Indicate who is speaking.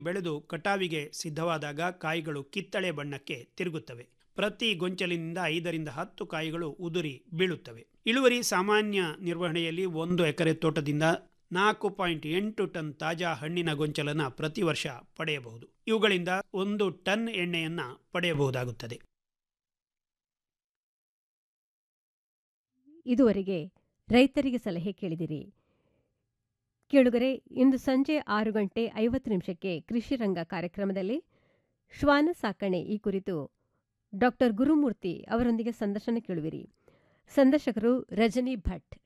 Speaker 1: ಬೆಳೆದು ಕಟಾವಿಗೆ ಸಿದ್ಧವಾದಾಗ ಕಾಯಿಗಳು ಕಿತ್ತಳೆ ಬಣ್ಣಕ್ಕೆ ತಿರುಗುತ್ತವೆ ಪ್ರತಿ ಗೊಂಚಲಿನಿಂದ ಐದರಿಂದ ಹತ್ತು ಕಾಯಿಗಳು ಉದುರಿ ಬೀಳುತ್ತವೆ ಇಳುವರಿ ಸಾಮಾನ್ಯ ನಿರ್ವಹಣೆಯಲ್ಲಿ ಒಂದು ಎಕರೆ ತೋಟದಿಂದ ನಾಲ್ಕು ಪಾಯಿಂಟ್ ಎಂಟು ಟನ್ ತಾಜಾ ಹಣ್ಣಿನ ಗೊಂಚಲನ್ನು ಪ್ರತಿ ವರ್ಷ ಪಡೆಯಬಹುದು ಇವುಗಳಿಂದ ಒಂದು ಟನ್ ಎಣ್ಣೆಯನ್ನು ಪಡೆಯಬಹುದಾಗುತ್ತದೆ
Speaker 2: ಇದುವರೆಗೆ ರೈತರಿಗೆ ಸಲಹೆ ಕೇಳಿದಿರಿ ಕೇಳುಗರೆ ಇಂದು ಸಂಜೆ ಆರು ಗಂಟೆ ಐವತ್ತು ನಿಮಿಷಕ್ಕೆ ಕೃಷಿ ರಂಗ ಕಾರ್ಯಕ್ರಮದಲ್ಲಿ ಶ್ವಾನ ಸಾಕಣೆ ಈ ಕುರಿತು ಡಾಕ್ಟರ್ ಗುರುಮೂರ್ತಿ ಅವರೊಂದಿಗೆ ಸಂದರ್ಶನ ಕೇಳುವಿರಿ ಸಂದರ್ಶಕರು ರಜನಿ ಭಟ್